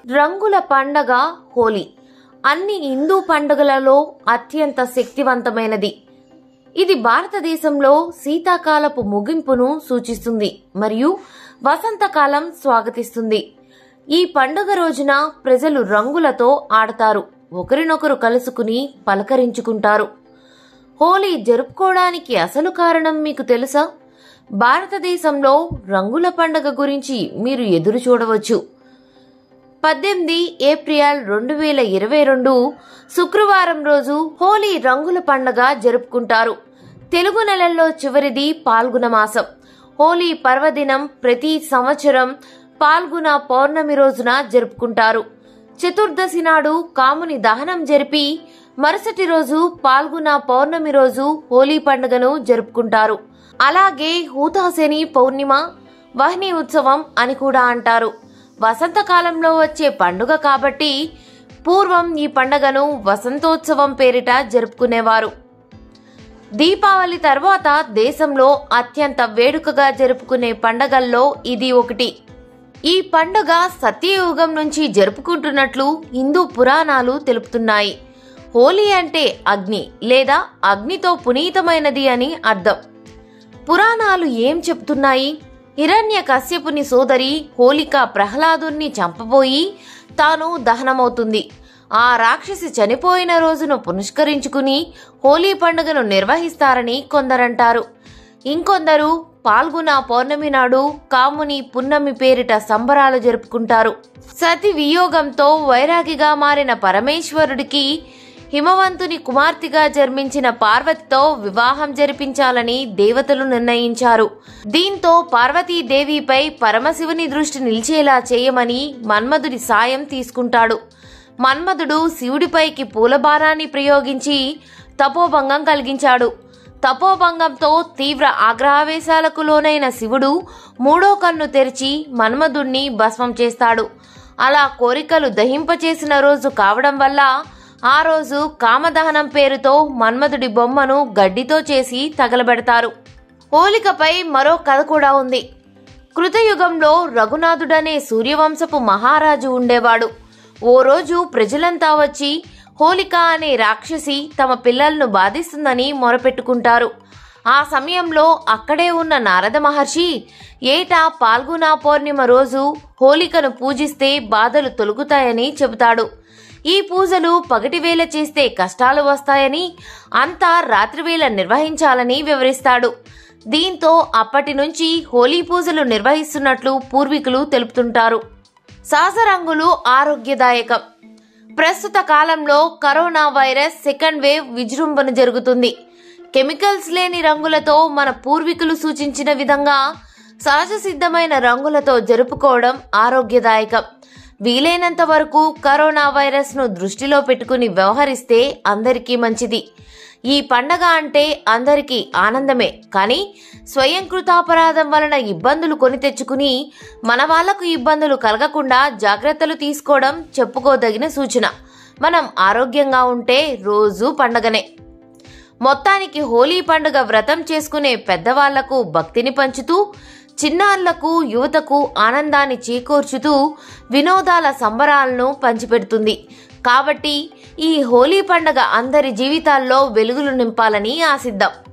రంగుల పండగ హోలీ అన్ని హిందూ పండుగలలో అత్యంత శక్తివంతమైనది ఇది భారతదేశంలో శీతాకాలపు ముగింపును సూచిస్తుంది మరియు వసంతకాలం స్వాగతిస్తుంది ఈ పండుగ రోజున ప్రజలు రంగులతో ఆడతారు ఒకరినొకరు కలుసుకుని పలకరించుకుంటారు హోలీ జరుపుకోవడానికి అసలు కారణం మీకు తెలుసా భారతదేశంలో రంగుల పండుగ గురించి మీరు ఎదురు చూడవచ్చు పద్దెనిమిది ఏప్రిల్ రెండు వేల ఇరవై రెండు శుక్రవారం రోజు హోలీ రంగుల పండగ జరుపుకుంటారు తెలుగు నెలల్లో చివరిది పాల్గొన మాసం హోలీ పర్వదినం ప్రతి సంవత్సరం పాల్గొన పౌర్ణమి రోజున జరుపుకుంటారు చతుర్దశి నాడు కాముని దహనం జరిపి మరుసటి రోజు పాల్గొన పౌర్ణమి రోజు హోలీ పండుగను జరుపుకుంటారు అలాగే హూతాశని పౌర్ణిమ వహ్ని ఉత్సవం అని కూడా అంటారు వసంతకాలంలో వచ్చే పండుగ కాబట్టి పూర్వం ఈ పండుగను వసంతోత్సవం పేరిట జరుపుకునేవారు దీపావళి తర్వాత దేశంలో అత్యంత వేడుకగా జరుపుకునే పండగల్లో ఇది ఒకటి ఈ పండుగ సత్యయుగం నుంచి జరుపుకుంటున్నట్లు హిందూ పురాణాలు తెలుపుతున్నాయి హోలీ అంటే అగ్ని లేదా అగ్నితో పునీతమైనది అని అర్థం పురాణాలు ఏం చెప్తున్నాయి హిరణ్య కశ్యపుని సోదరి హోలిక ప్రహ్లాదుని చంపబోయి తాను దహనమవుతుంది ఆ రాక్షసి చనిపోయిన రోజును పునస్కరించుకుని హోలీ పండుగను నిర్వహిస్తారని కొందరంటారు ఇంకొందరు పాల్గొన పౌర్ణమి నాడు కాముని పున్నమి పేరిట సంబరాలు జరుపుకుంటారు సతి వియోగంతో వైరాగిగా మారిన పరమేశ్వరుడికి హిమవంతుని కుమార్తెగా జన్మించిన పార్వతితో వివాహం జరిపించాలని దేవతలు నిర్ణయించారు దీంతో పార్వతీదేవిపై పరమశివుని దృష్టి నిలిచేలా చేయమని మన్మధుడి సాయం తీసుకుంటాడు మన్మధుడు శివుడిపైకి పూలబారాన్ని ప్రయోగించి తపోభంగం కలిగించాడు తపోభంగంతో తీవ్ర ఆగ్రహావేశాలకు లోనైన శివుడు మూడో కన్ను తెరిచి మన్మధుణ్ణి భస్మం చేస్తాడు అలా కోరికలు దహింపచేసిన రోజు కావడం వల్ల ఆ రోజు కామదహనం పేరుతో మన్మధుడి బొమ్మను గడ్డితో చేసి తగలబెడతారు హోలికపై మరో కథ కూడా ఉంది కృతయుగంలో రఘునాథుడనే సూర్యవంశపు మహారాజు ఉండేవాడు ఓ రోజు ప్రజలంతా వచ్చి హోలిక అనే రాక్షసి తమ పిల్లలను బాధిస్తుందని మొరపెట్టుకుంటారు ఆ సమయంలో అక్కడే ఉన్న నారద మహర్షి ఏటా పాల్గొన పౌర్ణిమ రోజు హోలికను పూజిస్తే బాధలు తొలుగుతాయని చెబుతాడు ఈ పూజలు పగటివేళ చేస్తే కష్టాలు వస్తాయని అంతా రాత్రివేళ నిర్వహించాలని వివరిస్తాడు దీంతో అప్పటి నుంచి హోలీ పూజలు నిర్వహిస్తున్నట్లు పూర్వీకులు తెలుపుతుంటారు సాసరంగులు ఆరోగ్యదాయకం ప్రస్తుత కాలంలో కరోనా వైరస్ సెకండ్ వేవ్ విజృంభణ జరుగుతుంది కెమికల్స్ లేని రంగులతో మన పూర్వీకులు సూచించిన విధంగా సహజ సిద్ధమైన రంగులతో జరుపుకోవడం ఆరోగ్యదాయకం వీలైనంత వరకు కరోనా వైరస్ ను దృష్టిలో పెట్టుకుని వ్యవహరిస్తే అందరికీ మంచిది ఈ పండగ అంటే అందరికీ ఆనందమే కానీ స్వయం కృతాపరాధం వలన ఇబ్బందులు కొని తెచ్చుకుని మన వాళ్లకు ఇబ్బందులు కలగకుండా జాగ్రత్తలు తీసుకోవడం చెప్పుకోదగిన సూచన మనం ఆరోగ్యంగా ఉంటే రోజు పండగనే మొత్తానికి హోలీ పండుగ వ్రతం చేసుకునే పెద్దవాళ్లకు భక్తిని పంచుతూ చిన్నారులకు యువతకు ఆనందాన్ని చేకూర్చుతూ వినోదాల సంబరాలను పంచిపెడుతుంది కాబట్టి ఈ హోలీ పండగ అందరి జీవితాల్లో వెలుగులు నింపాలని ఆశిద్దాం